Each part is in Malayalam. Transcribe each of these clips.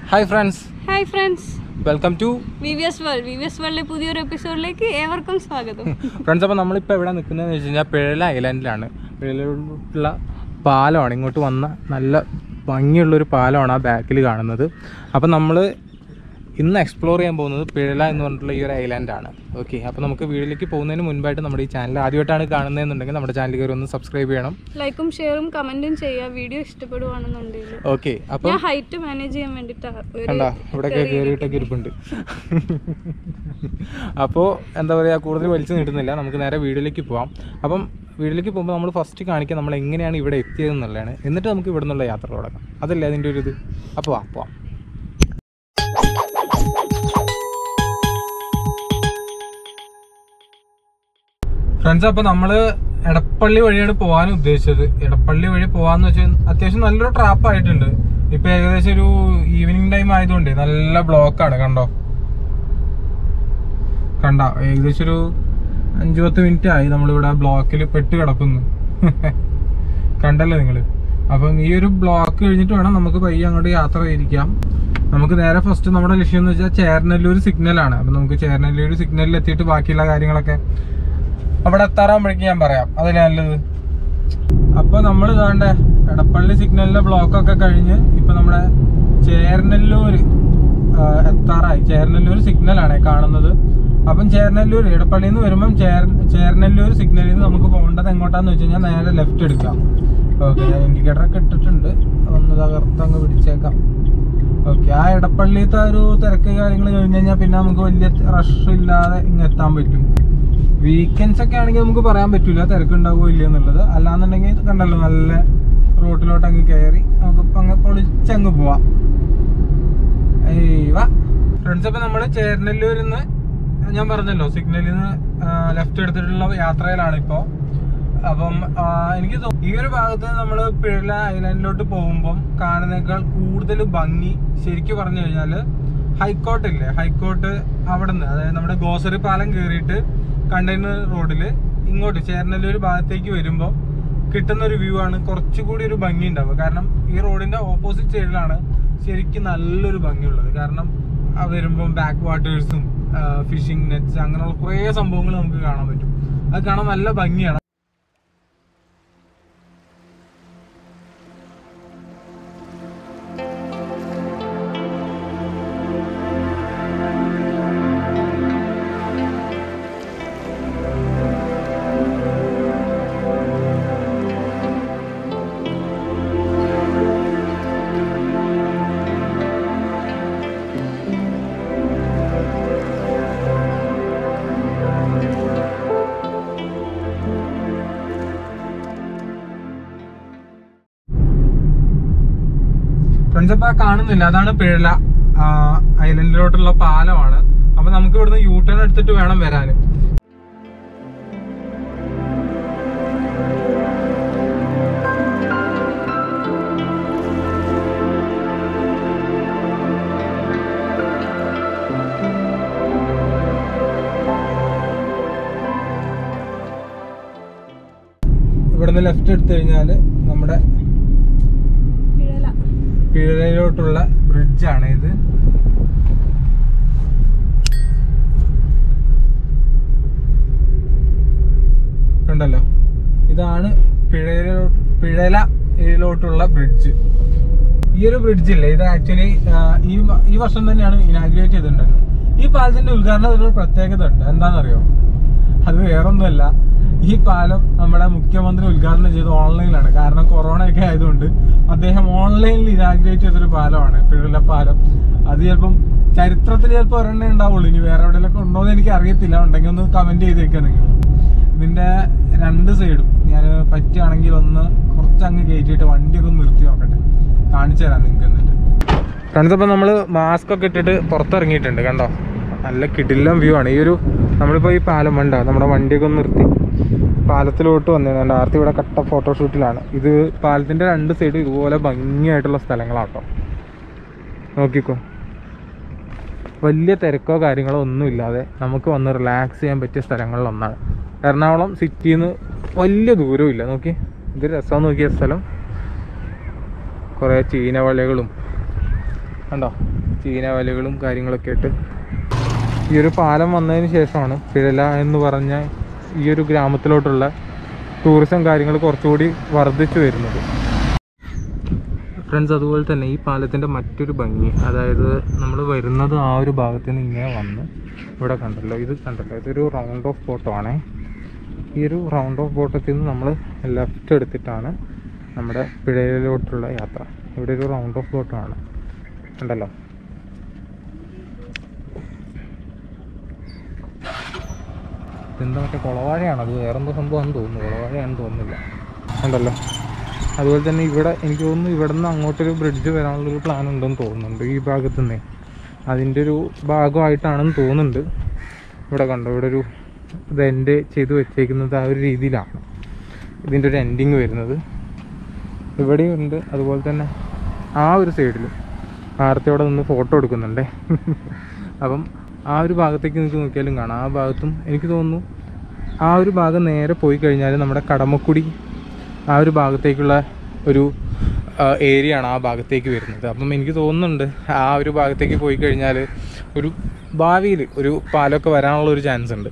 hi friends hi friends welcome to V V S world V V S വേൾഡിലെ പുതിയൊരു എപ്പിസോഡിലേക്ക് ഏവർക്കും സ്വാഗതം ഫ്രണ്ട്സ് അപ്പോൾ നമ്മളിപ്പോൾ എവിടെ നിൽക്കുന്നതെന്ന് വെച്ച് കഴിഞ്ഞാൽ പിഴല ഐലൻഡിലാണ് പിഴയിലുള്ള പാലമാണ് ഇങ്ങോട്ട് വന്ന നല്ല ഭംഗിയുള്ളൊരു പാലമാണ് ആ ബാക്കിൽ കാണുന്നത് അപ്പോൾ നമ്മൾ ഇന്ന് എക്സ്പ്ലോർ ചെയ്യാൻ പോകുന്നത് പിഴല എന്ന് പറഞ്ഞിട്ടുള്ള ഈ ഒരു ഐലാൻഡാണ് ഓക്കെ അപ്പോൾ നമുക്ക് വീട്ടിലേക്ക് പോകുന്നതിന് മുൻപായിട്ട് നമ്മുടെ ഈ ചാനൽ ആദ്യമായിട്ടാണ് കാണുന്നതെന്നുണ്ടെങ്കിൽ നമ്മുടെ ചാനൽ കയറി ഒന്ന് സബ്സ്ക്രൈബ് ചെയ്യണം ലൈക്കും ഷെയറും കമന്റും ചെയ്യുക വീഡിയോ ഇഷ്ടപ്പെടുവാണെന്നുണ്ടെങ്കിൽ ഓക്കെ അപ്പോൾ ഞാൻ ഹൈറ്റ് മാനേജ് ചെയ്യാൻ വേണ്ടിയിട്ടാണ് കണ്ട ഇവിടെയൊക്കെ കയറിയിട്ടൊക്കെ ഇരിപ്പുണ്ട് അപ്പോൾ എന്താ പറയുക കൂടുതൽ വലിച്ചു നീട്ടുന്നില്ല നമുക്ക് നേരെ വീട്ടിലേക്ക് പോവാം അപ്പം വീട്ടിലേക്ക് പോകുമ്പോൾ നമ്മൾ ഫസ്റ്റ് കാണിക്കുക നമ്മൾ എങ്ങനെയാണ് ഇവിടെ എത്തിയതെന്നുള്ളതാണ് എന്നിട്ട് നമുക്ക് ഇവിടെ നിന്നുള്ള യാത്ര തുടങ്ങാം അതല്ലേ അതിൻ്റെ ഒരു ഇത് അപ്പോൾ വാ പോവാം ഫ്രണ്ട്സ് അപ്പോൾ നമ്മൾ എടപ്പള്ളി വഴിയാണ് പോകാൻ ഉദ്ദേശിച്ചത് എടപ്പള്ളി വഴി പോകാന്ന് വെച്ചാൽ അത്യാവശ്യം നല്ലൊരു ട്രാപ്പ് ആയിട്ടുണ്ട് ഇപ്പൊ ഏകദേശം ഒരു ഈവനിങ് ടൈം ആയതുകൊണ്ട് നല്ല ബ്ലോക്കാണ് കണ്ടോ കണ്ട ഏകദേശം ഒരു അഞ്ചു പത്ത് മിനിറ്റ് ആയി നമ്മളിവിടെ ബ്ലോക്കിൽ പെട്ട് കിടക്കുന്നു കണ്ടല്ലോ നിങ്ങൾ അപ്പം ഈ ഒരു ബ്ലോക്ക് കഴിഞ്ഞിട്ട് വേണം നമുക്ക് പയ്യെ അങ്ങോട്ട് യാത്ര ചെയ്തിരിക്കാം നമുക്ക് നേരെ ഫസ്റ്റ് നമ്മുടെ ലക്ഷ്യം എന്ന് വെച്ചാൽ ചേർനല്ലൂർ സിഗ്നലാണ് അപ്പം നമുക്ക് ചേർനല്ലൂർ സിഗ്നലിൽ എത്തിയിട്ട് ബാക്കിയുള്ള കാര്യങ്ങളൊക്കെ അവിടെ എത്താറാകുമ്പോഴേക്കും ഞാൻ പറയാം അതല്ലേ നല്ലത് അപ്പൊ നമ്മൾ ഇതാണ്ട് എടപ്പള്ളി സിഗ്നലിലെ ബ്ലോക്ക് ഒക്കെ കഴിഞ്ഞ് ഇപ്പൊ നമ്മുടെ ചേർനല്ലൂര് ആ, എത്താറായി ചേർനല്ലൂർ സിഗ്നലാണ് കാണുന്നത് അപ്പം ചേർനല്ലൂർ എടപ്പള്ളിയിൽ നിന്ന് വരുമ്പം ചേർ ചേർനല്ലൂർ സിഗ്നലിൽ നിന്ന് നമുക്ക് പോകേണ്ടത് എങ്ങോട്ടാന്ന് വെച്ച് കഴിഞ്ഞാൽ നേരെ ലെഫ്റ്റ് എടുക്കാം ഓക്കെ ഞാൻ ഇൻഡിക്കേറ്റർ ഒക്കെ ഇട്ടിട്ടുണ്ട് ഒന്ന് തകർത്ത് അങ്ങ് പിടിച്ചേക്കാം ഓക്കെ ആ എടപ്പള്ളിത്തെ ഒരു തിരക്ക് കാര്യങ്ങൾ കഴിഞ്ഞ് കഴിഞ്ഞാൽ പിന്നെ നമുക്ക് വലിയ റഷ് ഇല്ലാതെ ഇങ്ങ് എത്താൻ പറ്റും വീക്കെൻഡ്സ് ഒക്കെ ആണെങ്കിൽ നമുക്ക് പറയാൻ പറ്റില്ല തിരക്കുണ്ടാവുമോ ഇല്ല എന്നുള്ളത് അല്ലാന്നുണ്ടെങ്കിൽ കണ്ടല്ലോ നല്ല റോട്ടിലോട്ട് അങ്ങ് കയറി നമുക്ക് അങ്ങ് പൊളിച്ചങ്ങ് പോവാം ഏയ് വാ ഫ്രണ്ട്സ് അപ്പൊ നമ്മള് ചേർനല്ലൂരിൽ നിന്ന് ഞാൻ പറഞ്ഞല്ലോ സിഗ്നലിൽ നിന്ന് ലെഫ്റ്റ് എടുത്തിട്ടുള്ള യാത്രയിലാണ് ഇപ്പോ അപ്പം ആ, എനിക്ക് തോ- ഈ ഒരു ഭാഗത്ത് നമ്മൾ പിഴല ഐലൻഡിലോട്ട് പോകുമ്പം കാണുന്നേക്കാൾ കൂടുതൽ ഭംഗി ശരിക്കും പറഞ്ഞു കഴിഞ്ഞാല് ഹൈക്കോർട്ട് ഇല്ലേ ഹൈക്കോർട്ട് അവിടെ നിന്ന് അതായത് നമ്മുടെ ഗോസറി പാലം കയറിയിട്ട് കണ്ടെയ്നർ റോഡില് ഇങ്ങോട്ട് ചേർനല്ലൂർ ഭാഗത്തേക്ക് വരുമ്പോൾ കിട്ടുന്ന ഒരു വ്യൂ ആണ് കുറച്ചുകൂടി ഒരു ഭംഗി ഉണ്ടാവുക കാരണം ഈ റോഡിന്റെ ഓപ്പോസിറ്റ് സൈഡിലാണ് ശരിക്കും നല്ലൊരു ഭംഗിയുള്ളത് കാരണം ആ വരുമ്പം ബാക്ക് വാട്ടേഴ്സും ഫിഷിംഗ് നെറ്റ്സ് അങ്ങനെയുള്ള കുറേ സംഭവങ്ങൾ നമുക്ക് കാണാൻ പറ്റും അത് കാണാൻ നല്ല ഭംഗിയാണ് ഫ്രണ്ട്സ് അപ്പൊ ആ കാണുന്നില്ല അതാണ് പിഴല ഐലൻഡിലോട്ടുള്ള പാലമാണ് അപ്പൊ നമുക്ക് ഇവിടുന്ന് യൂ ടേൺ എടുത്തിട്ട് വേണം വരാൻ ഇവിടുന്ന് ലെഫ്റ്റ് എടുത്തു കഴിഞ്ഞാല് നമ്മുടെ പിഴല പിഴയിലോട്ടുള്ള ബ്രിഡ്ജാണ് ഇത് കണ്ടല്ലോ ഇതാണ് പിഴയിലോ പിഴലയിലോട്ടുള്ള ബ്രിഡ്ജ് ഈ ഒരു ബ്രിഡ്ജ് ഇല്ലേ ഇത് ആക്ച്വലി ഈ വ- ഈ വർഷം തന്നെയാണ് ഇനാഗ്രേറ്റ് ചെയ്തിട്ടുണ്ടായിരുന്നത് ഈ പാലത്തിന്റെ ഉദ്ഘാടനത്തിന് ഒരു പ്രത്യേകത ഉണ്ട് എന്താണെന്നറിയോ അത് വേറൊന്നുമല്ല ഈ പാലം നമ്മുടെ മുഖ്യമന്ത്രി ഉദ്ഘാടനം ചെയ്ത് ഓൺലൈനിലാണ് കാരണം കൊറോണ ഒക്കെ ആയതുകൊണ്ട് അദ്ദേഹം ഓൺലൈനിൽ ഇനാഗ്രേറ്റ് ചെയ്തൊരു പാലമാണ് പിഴല പാലം അത് ചിലപ്പം ചരിത്രത്തിൽ ചിലപ്പോൾ ഒരെണ്ണേ ഉണ്ടാവുള്ളൂ ഇനി വേറെ എവിടെയെങ്കിലും ഉണ്ടോ എന്ന് എനിക്ക് അറിയത്തില്ല ഉണ്ടെങ്കിൽ ഒന്ന് കമന്റ് ചെയ്തേക്കുക നിങ്ങൾ ഇതിന്റെ രണ്ട് സൈഡും ഞാൻ പറ്റുകയാണെങ്കിൽ ഒന്ന് കുറച്ചങ്ങ് കയറ്റിയിട്ട് വണ്ടിയൊക്കെ ഒന്ന് നിർത്തി നോക്കട്ടെ കാണിച്ചു തരാം നിങ്ങൾക്ക് എന്നിട്ട് ഫ്രണ്ട്സ് അപ്പം നമ്മൾ മാസ്ക് ഒക്കെ ഇട്ടിട്ട് പുറത്തിറങ്ങിയിട്ടുണ്ട് കണ്ടോ നല്ല കിടിലം വ്യൂ ആണ് ഈ ഒരു നമ്മളിപ്പോൾ ഈ പാലം വേണ്ട നമ്മുടെ വണ്ടിയൊക്കെ ഒന്ന് നിർത്തി പാലത്തിലോട്ട് വന്നിട്ടുണ്ട് ആർത്തി ഇവിടെ കട്ട ഫോട്ടോഷൂട്ടിലാണ് ഇത് പാലത്തിൻ്റെ രണ്ട് സൈഡും ഇതുപോലെ ഭംഗിയായിട്ടുള്ള സ്ഥലങ്ങളാണ് കേട്ടോ നോക്കിക്കോ വലിയ തിരക്കോ കാര്യങ്ങളോ ഒന്നും ഇല്ലാതെ നമുക്ക് വന്ന് റിലാക്സ് ചെയ്യാൻ പറ്റിയ സ്ഥലങ്ങളിൽ ഒന്നാണ് എറണാകുളം സിറ്റിയിൽ നിന്ന് വലിയ ദൂരവും ഇല്ല നോക്കി ഇത് രസം നോക്കിയ സ്ഥലം കുറേ ചീനവലകളും കണ്ടോ ചീനവലകളും കാര്യങ്ങളൊക്കെ ആയിട്ട് ഈ ഒരു പാലം വന്നതിന് ശേഷമാണ് പിഴല എന്ന് പറഞ്ഞ ഈ ഒരു ഗ്രാമത്തിലോട്ടുള്ള ടൂറിസം കാര്യങ്ങൾ കുറച്ചുകൂടി വർദ്ധിച്ചു വരുന്നത് ഫ്രണ്ട്സ് അതുപോലെ തന്നെ ഈ പാലത്തിൻ്റെ മറ്റൊരു ഭംഗി അതായത് നമ്മൾ വരുന്നത് ആ ഒരു ഭാഗത്ത് നിന്ന് ഇങ്ങനെ വന്ന് ഇവിടെ കണ്ടല്ലോ ഇത് കണ്ടല്ലോ ഇതൊരു റൗണ്ട് ഓഫ് ബോട്ടം ആണേ ഈ ഒരു റൗണ്ട് ഓഫ് ബോട്ടത്തിൽ നിന്ന് നമ്മൾ ലെഫ്റ്റ് എടുത്തിട്ടാണ് നമ്മുടെ പിഴയിലോട്ടുള്ള യാത്ര ഇവിടെ ഒരു റൗണ്ട് ഓഫ് ബോട്ടമാണ് കണ്ടല്ലോ ഇതെന്താ മറ്റേ കുളവാഴയാണ് അത് വേറെന്തോ സംഭവമാണെന്ന് തോന്നുന്നു കുളവാഴയാണെന്ന് തോന്നുന്നില്ല ഉണ്ടല്ലോ അതുപോലെ തന്നെ ഇവിടെ എനിക്ക് തോന്നുന്നു ഇവിടെ നിന്ന് അങ്ങോട്ടൊരു ബ്രിഡ്ജ് വരാനുള്ളൊരു പ്ലാൻ ഉണ്ടെന്ന് തോന്നുന്നുണ്ട് ഈ ഭാഗത്തു നിന്നേ അതിൻ്റെ ഒരു ഭാഗമായിട്ടാണെന്ന് തോന്നുന്നുണ്ട് ഇവിടെ കണ്ടോ ഇവിടെ ഒരു ഇത് എൻഡ് ചെയ്ത് വെച്ചേക്കുന്നത് ആ ഒരു രീതിയിലാണ് ഇതിൻ്റെ ഒരു എൻഡിങ് വരുന്നത് ഇവിടെയും ഉണ്ട് അതുപോലെ തന്നെ ആ ഒരു സൈഡിലും ആർത്തിയോടെ നിന്ന് ഫോട്ടോ എടുക്കുന്നുണ്ടേ അപ്പം ആ ഒരു ഭാഗത്തേക്ക് നിങ്ങൾക്ക് നോക്കിയാലും കാണാം ആ ഭാഗത്തും എനിക്ക് തോന്നുന്നു ആ ഒരു ഭാഗം നേരെ പോയി കഴിഞ്ഞാൽ നമ്മുടെ കടമക്കുടി ആ ഒരു ഭാഗത്തേക്കുള്ള ഒരു ഏരിയ ആണ് ആ ഭാഗത്തേക്ക് വരുന്നത് അപ്പം എനിക്ക് തോന്നുന്നുണ്ട് ആ ഒരു ഭാഗത്തേക്ക് പോയി കഴിഞ്ഞാൽ ഒരു ഭാവിയിൽ ഒരു പാലമൊക്കെ വരാനുള്ള ഒരു ചാൻസ് ഉണ്ട്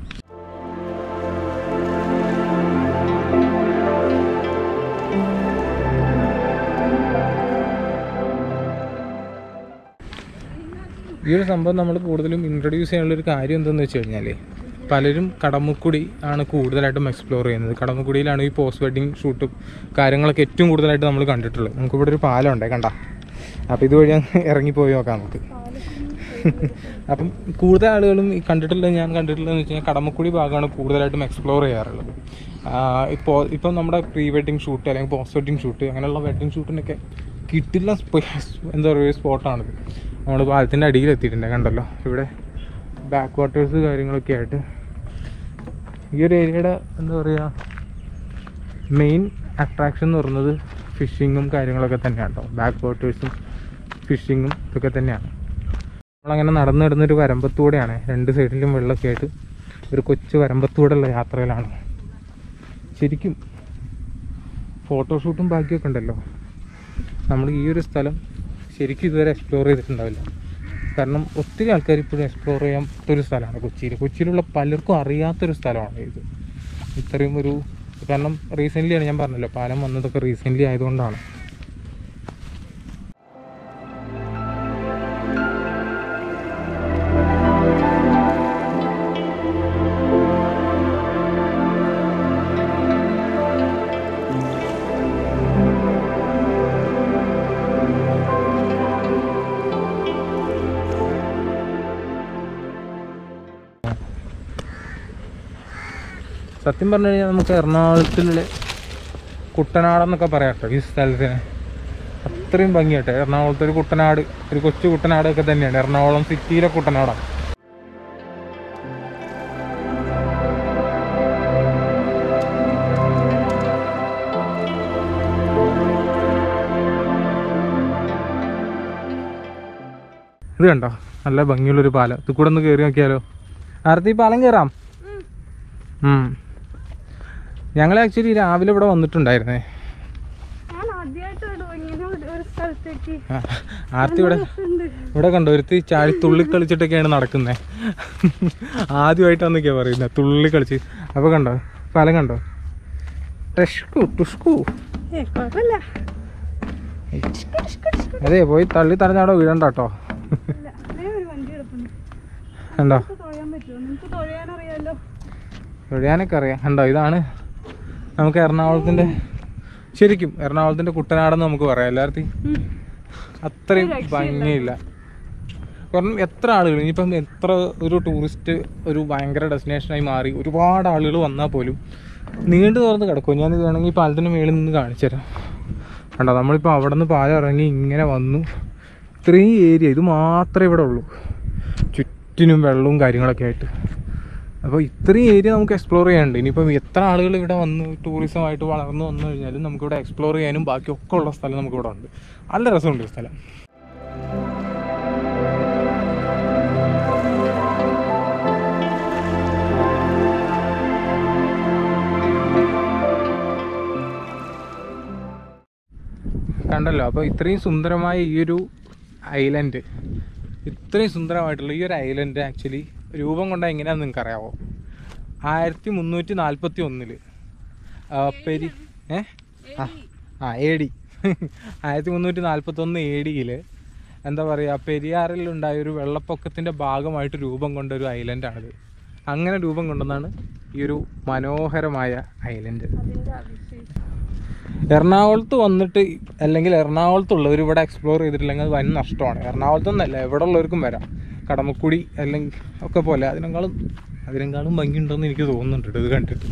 ഈ ഒരു സംഭവം നമ്മൾ കൂടുതലും ഇൻട്രൊഡ്യൂസ് ചെയ്യാനുള്ള ഒരു കാര്യം എന്തെന്ന് വെച്ച് കഴിഞ്ഞാൽ പലരും കടമുക്കുടി ആണ് കൂടുതലായിട്ടും എക്സ്പ്ലോർ ചെയ്യുന്നത് കടമുക്കുടിയിലാണ് ഈ പോസ്റ്റ് വെഡിങ് ഷൂട്ടും കാര്യങ്ങളൊക്കെ ഏറ്റവും കൂടുതലായിട്ട് നമ്മൾ കണ്ടിട്ടുള്ളത് നമുക്കിവിടെ ഒരു പാലം ഉണ്ടേ കണ്ട അപ്പോൾ ഇതുവഴി അങ്ങ് ഇറങ്ങിപ്പോയി നോക്കാം നമുക്ക് അപ്പം കൂടുതൽ ആളുകളും ഈ കണ്ടിട്ടുള്ളത് ഞാൻ കണ്ടിട്ടുള്ളതെന്ന് വെച്ച് കഴിഞ്ഞാൽ കടമക്കുടി ഭാഗമാണ് കൂടുതലായിട്ടും എക്സ്പ്ലോർ ചെയ്യാറുള്ളത് ഇപ്പോൾ ഇപ്പം നമ്മുടെ പ്രീ വെഡിങ് ഷൂട്ട് അല്ലെങ്കിൽ പോസ്റ്റ് വെഡിങ് ഷൂട്ട് അങ്ങനെയുള്ള വെഡിങ് ഷൂട്ടിനൊക്കെ കിട്ടില്ല എന്താ പറയുക സ്പോട്ടാണിത് നമ്മൾ പാലത്തിൻ്റെ അടിയിൽ എത്തിയിട്ടുണ്ട് കണ്ടല്ലോ ഇവിടെ ബാക്ക് വാട്ടേഴ്സ് കാര്യങ്ങളൊക്കെ ആയിട്ട് ഈ ഒരു ഏരിയയുടെ എന്താ പറയുക മെയിൻ അട്രാക്ഷൻ എന്ന് പറയുന്നത് ഫിഷിങ്ങും കാര്യങ്ങളൊക്കെ തന്നെയാണ് കേട്ടോ ബാക്ക് വാട്ടേഴ്സും ഫിഷിങ്ങും ഇതൊക്കെ തന്നെയാണ് നമ്മളങ്ങനെ നടന്നു നടന്നൊരു വരമ്പത്തൂടെയാണ് രണ്ട് സൈഡിലും വെള്ളമൊക്കെ ആയിട്ട് ഒരു കൊച്ചു വരമ്പത്തൂടെയുള്ള യാത്രയിലാണ് ശരിക്കും ഫോട്ടോഷൂട്ടും ബാക്കിയൊക്കെ ഉണ്ടല്ലോ നമ്മൾ ഈ ഒരു സ്ഥലം ശരിക്കും ഇതുവരെ എക്സ്പ്ലോർ ചെയ്തിട്ടുണ്ടാവില്ല കാരണം ഒത്തിരി ആൾക്കാർ ഇപ്പോഴും എക്സ്പ്ലോർ ചെയ്യാൻ ഒരു സ്ഥലമാണ് കൊച്ചിയിൽ കൊച്ചിയിലുള്ള പലർക്കും അറിയാത്തൊരു സ്ഥലമാണ് ഇത് ഇത്രയും ഒരു കാരണം റീസെൻ്റ്ലിയാണ് ഞാൻ പറഞ്ഞല്ലോ പാലം വന്നതൊക്കെ റീസെൻ്റ്ലി ആയതുകൊണ്ടാണ് സത്യം പറഞ്ഞു കഴിഞ്ഞാൽ നമുക്ക് എറണാകുളത്തിലെ കുട്ടനാടെന്നൊക്കെ പറയാം കേട്ടോ ഈ സ്ഥലത്തിന് അത്രയും ഭംഗിയാട്ടെ എറണാകുളത്തെ ഒരു കുട്ടനാട് ഒരു കൊച്ചു കുട്ടനാടൊക്കെ തന്നെയാണ് എറണാകുളം സിറ്റിയിലെ കുട്ടനാടാണ് ഇത് കണ്ടോ നല്ല ഭംഗിയുള്ളൊരു പാലം ഇത് കൂടെ ഒന്ന് കയറി നോക്കിയാലോ ആർത്തി ഈ പാലം കയറാം ഞങ്ങൾ ആക്ച്വലി രാവിലെ ഇവിടെ വന്നിട്ടുണ്ടായിരുന്നേ ഞാൻ ആദ്യമായിട്ടാണ് ഇങ്ങനെ ഒരു- ഒരു സ്ഥലത്തേക്ക് ആ, ആർത്തി ഇവിടെ ഇവിടെ കണ്ടോ ഒരുത്തി ചാടി തുള്ളി കളിച്ചിട്ടൊക്കെയാണ് നടക്കുന്നത് ആദ്യമായിട്ടാന്നൊക്കെയാ പറയുന്നത് തുള്ളി കളിച്ച് അപ്പോൾ കണ്ടോ പാലം കണ്ടോ ടെഷ്കു ടുഷ്കു ഏ കുഴപ്പമില്ല അതെ പോയി തള്ളി തടഞ്ഞാടോ വീഴണ്ട കേട്ടോ ഇല്ല അതേ ഒരു വണ്ടി കിടപ്പുണ്ട് കണ്ടോ നമുക്ക് തൊഴയാൻ പറ്റുമോ നിങ്ങൾക്ക് തൊഴയാൻ അറിയാലോ വീഴാനൊക്കെ അറിയാം കണ്ടോ ഇതാണ് നമുക്ക് എറണാകുളത്തിൻ്റെ ശരിക്കും എറണാകുളത്തിൻ്റെ കുട്ടനാടെന്ന് നമുക്ക് പറയാം എല്ലാവർക്കും അത്രയും ഭംഗിയില്ല കാരണം എത്ര ആളുകൾ ഇനിയിപ്പം എത്ര ഒരു ടൂറിസ്റ്റ് ഒരു ഭയങ്കര ഡെസ്റ്റിനേഷനായി മാറി ഒരുപാട് ആളുകൾ വന്നാൽ പോലും നീണ്ടു തുറന്ന് കിടക്കും ഞാനിത് വേണമെങ്കിൽ ഈ പാലത്തിൻ്റെ മേളിൽ നിന്ന് കാണിച്ചു തരാം കണ്ടോ നമ്മളിപ്പോൾ അവിടെ നിന്ന് പാലം ഇറങ്ങി ഇങ്ങനെ വന്നു ഇത്രയും ഏരിയ ഇത് മാത്രമേ ഇവിടെ ഉള്ളൂ ചുറ്റിനും വെള്ളവും കാര്യങ്ങളൊക്കെ ആയിട്ട് അപ്പോൾ ഇത്രയും ഏരിയ നമുക്ക് എക്സ്പ്ലോർ ചെയ്യാനുണ്ട് ഇനിയിപ്പം എത്ര ആളുകൾ ഇവിടെ വന്ന് ടൂറിസമായിട്ട് വളർന്നു വന്നു കഴിഞ്ഞാലും നമുക്കിവിടെ എക്സ്പ്ലോർ ചെയ്യാനും ബാക്കിയൊക്കെ ഉള്ള സ്ഥലം നമുക്കിവിടെ ഉണ്ട് നല്ല രസമുണ്ട് ഈ സ്ഥലം കണ്ടല്ലോ അപ്പോൾ ഇത്രയും സുന്ദരമായ ഈ ഒരു ഐലൻഡ് ഇത്രയും സുന്ദരമായിട്ടുള്ള ഈ ഒരു ഐലൻഡ് ആക്ച്വലി രൂപം കൊണ്ട എങ്ങനെയാണെന്ന് നിങ്ങൾക്ക് അറിയാവോ ആയിരത്തി മുന്നൂറ്റി നാൽപ്പത്തി ഒന്നില് പെരി ഏ ആ ആ എ ഡി ആയിരത്തി മുന്നൂറ്റി നാൽപ്പത്തൊന്ന് എ ഡിയിൽ എന്താ പറയുക പെരിയാറിൽ ഉണ്ടായ ഒരു വെള്ളപ്പൊക്കത്തിൻ്റെ ഭാഗമായിട്ട് രൂപം കൊണ്ട ഒരു ഐലൻഡാണിത് അങ്ങനെ രൂപം കൊണ്ടെന്നാണ് ഈ ഒരു മനോഹരമായ ഐലൻഡ് അതിന്റെ അഭിഷേകം എറണാകുളത്ത് വന്നിട്ട് അല്ലെങ്കിൽ എറണാകുളത്തുള്ളവർ ഇവിടെ എക്സ്പ്ലോർ ചെയ്തിട്ടില്ലെങ്കിൽ അത് വൻ നഷ്ടമാണ് എറണാകുളത്ത് നിന്നല്ല എവിടെ ഉള്ളവർക്കും വരാം കടമക്കുടി അല്ലെങ്കിൽ ഒക്കെ പോലെ അതിനേക്കാളും അതിനേക്കാളും ഭംഗിയുണ്ടെന്ന് എനിക്ക് തോന്നുന്നുണ്ട് കേട്ടോ ഇത് കണ്ടിട്ട്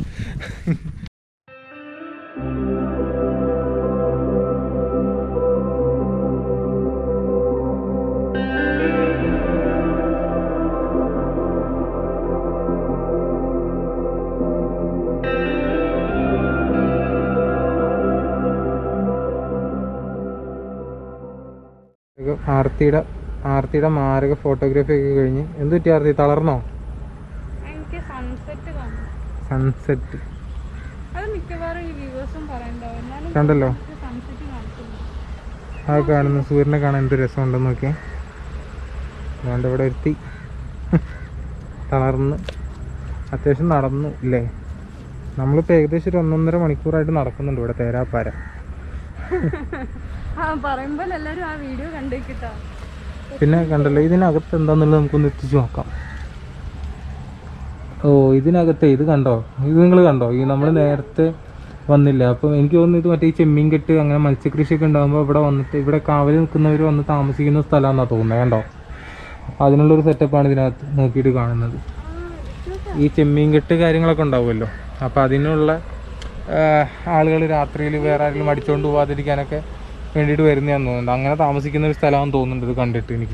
ഇത് ആർത്തിയുടെ ആർത്തിയുടെ മാരക ഫോട്ടോഗ്രാഫി ഒക്കെ കഴിഞ്ഞ് എന്ത് പറ്റി ആർത്തി തളർന്നോ എനിക്ക് സൺസെറ്റ് കാണും സൺസെറ്റ് അത് മിക്കവാറും ഈ വ്യൂവേഴ്സും പറയണ്ടാവും എന്നാലും കണ്ടല്ലോ സൺസെറ്റ് കാണിക്കുന്നു ആ കാണുന്ന സൂര്യനെ കാണാൻ എന്ത് രസമുണ്ടെന്ന് നോക്കിയേ അതുകൊണ്ട് ഇവിടെ എത്തി തളർന്ന് അത്യാവശ്യം നടന്നു ഇല്ലേ നമ്മളിപ്പോൾ ഏകദേശം ഒരു ഒന്നൊന്നര മണിക്കൂറായിട്ട് നടക്കുന്നുണ്ട് ഇവിടെ തേരാപ്പാര ആ പറയുമ്പോൾ എല്ലാവരും ആ വീഡിയോ കണ്ടേക്കിട്ടാ പിന്നെ കണ്ടല്ലോ ഇതിനകത്ത് എന്താന്നുള്ളത് നമുക്കൊന്ന് എത്തിച്ചു നോക്കാം ഓ ഇതിനകത്തെ ഇത് കണ്ടോ ഇത് നിങ്ങൾ കണ്ടോ ഈ നമ്മൾ നേരത്തെ വന്നില്ല അപ്പം എനിക്ക് തോന്നുന്നു ഇത് മറ്റേ ഈ ചെമ്മീൻ കെട്ട് അങ്ങനെ മത്സ്യകൃഷിയൊക്കെ ഉണ്ടാകുമ്പോൾ ഇവിടെ വന്നിട്ട് ഇവിടെ കാവൽ നിൽക്കുന്നവർ വന്ന് താമസിക്കുന്ന സ്ഥലമാണെന്നാണ് തോന്നുന്നത് കണ്ടോ അതിനുള്ളൊരു സെറ്റപ്പാണ് ഇതിനകത്ത് നോക്കിയിട്ട് കാണുന്നത് ഈ ചെമ്മീൻ കെട്ട് കാര്യങ്ങളൊക്കെ ഉണ്ടാവുമല്ലോ അപ്പോൾ അതിനുള്ള ആളുകൾ രാത്രിയിൽ വേറെ ആരെങ്കിലും അടിച്ചുകൊണ്ട് പോകാതിരിക്കാനൊക്കെ വേണ്ടിയിട്ട് വരുന്നതാന്ന് തോന്നുന്നുണ്ട് അങ്ങനെ താമസിക്കുന്ന ഒരു സ്ഥലമാണെന്ന് തോന്നുന്നുണ്ട് ഇത് കണ്ടിട്ട് എനിക്ക്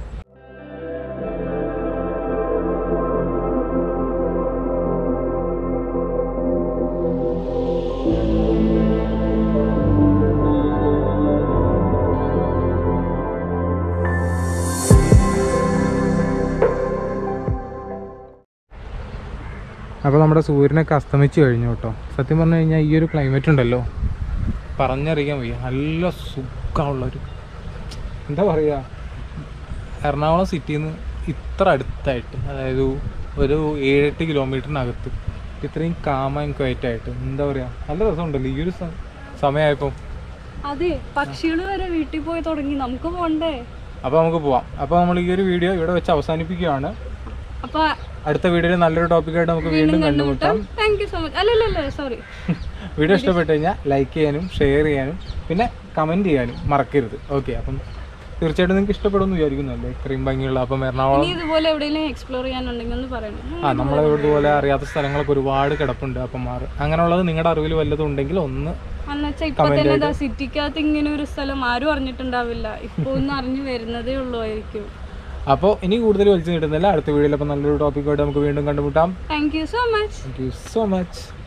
അപ്പോൾ നമ്മുടെ സൂര്യനൊക്കെ അസ്തമിച്ച് കഴിഞ്ഞു കേട്ടോ സത്യം പറഞ്ഞു കഴിഞ്ഞാൽ ഈ ഒരു ക്ലൈമറ്റ് ഉണ്ടല്ലോ പറഞ്ഞറിയാൻ വയ്യ നല്ല സുഖമുള്ളൊരു എന്താ പറയുക എറണാകുളം സിറ്റിയിൽ നിന്ന് ഇത്ര അടുത്തായിട്ട് അതായത് ഒരു ഏഴെട്ട് കിലോമീറ്ററിനകത്ത് ഇത്രയും കാമ ആൻഡ് ക്വയറ്റ് ആയിട്ട് എന്താ പറയുക നല്ല രസമുണ്ടല്ലോ ഈ ഒരു സ- സമയമായപ്പോൾ അതെ പക്ഷികൾ വരെ വീട്ടിൽ പോയി തുടങ്ങി നമുക്ക് പോണ്ടേ അപ്പോൾ നമുക്ക് പോവാം അപ്പോൾ നമ്മൾ ഈ ഒരു വീഡിയോ ഇവിടെ വെച്ച് അവസാനിപ്പിക്കുകയാണ് അപ്പൊ അടുത്ത വീഡിയോയിൽ നല്ലൊരു ടോപ്പിക്കായിട്ട് നമുക്ക് വീണ്ടും കണ്ടുമുട്ടാം താങ്ക് യു സോ മച്ച് അല്ലല്ലല്ല സോറി വീഡിയോ ഇഷ്ടപ്പെട്ട് കഴിഞ്ഞാൽ ലൈക്ക് ചെയ്യാനും ഷെയർ ചെയ്യാനും പിന്നെ കമൻറ്റ് ചെയ്യാനും മറക്കരുത് ഓക്കെ അപ്പം തീർച്ചയായിട്ടും നിങ്ങൾക്ക് ഇഷ്ടപ്പെടുമെന്ന് വിചാരിക്കുന്നല്ലേ ഇത്രയും ഭംഗിയുള്ള അപ്പം എറണാകുളം ഇനി ഇതുപോലെ എവിടെയെങ്കിലും എക്സ്പ്ലോർ ചെയ്യാനുണ്ടെങ്കിൽ ഒന്ന് പറയണം ആ നമ്മളെ ഇതുപോലെ അറിയാത്ത സ്ഥലങ്ങളൊക്കെ ഒരുപാട് കിടപ്പുണ്ട് അപ്പം മാറ് അങ്ങനെയുള്ളത് നിങ്ങളുടെ അറിവിൽ വല്ലതും ഉണ്ടെങ്കിൽ ഒന്ന് എന്നുവെച്ചാൽ ഇപ്പൊ തന്നെ ഇതാ സിറ്റിക്കകത്ത് ഇങ്ങനെ ഒരു സ്ഥലം ആരും അറിഞ്ഞിട്ടുണ്ടാവില്ല ഇപ്പൊ ഒന്ന് അറിഞ്ഞു വരുന്നതേ ഉള്ളൂ ആയിരിക്കും അപ്പോൾ ഇനി കൂടുതൽ വലിച്ചു നീട്ടുന്നില്ല അടുത്ത വീഡിയോയിൽ അപ്പം നല്ലൊരു ടോപ്പിക്കായിട്ട് നമുക്ക് വീണ്ടും കണ്ടുമുട്ടാം thank you so much thank you so much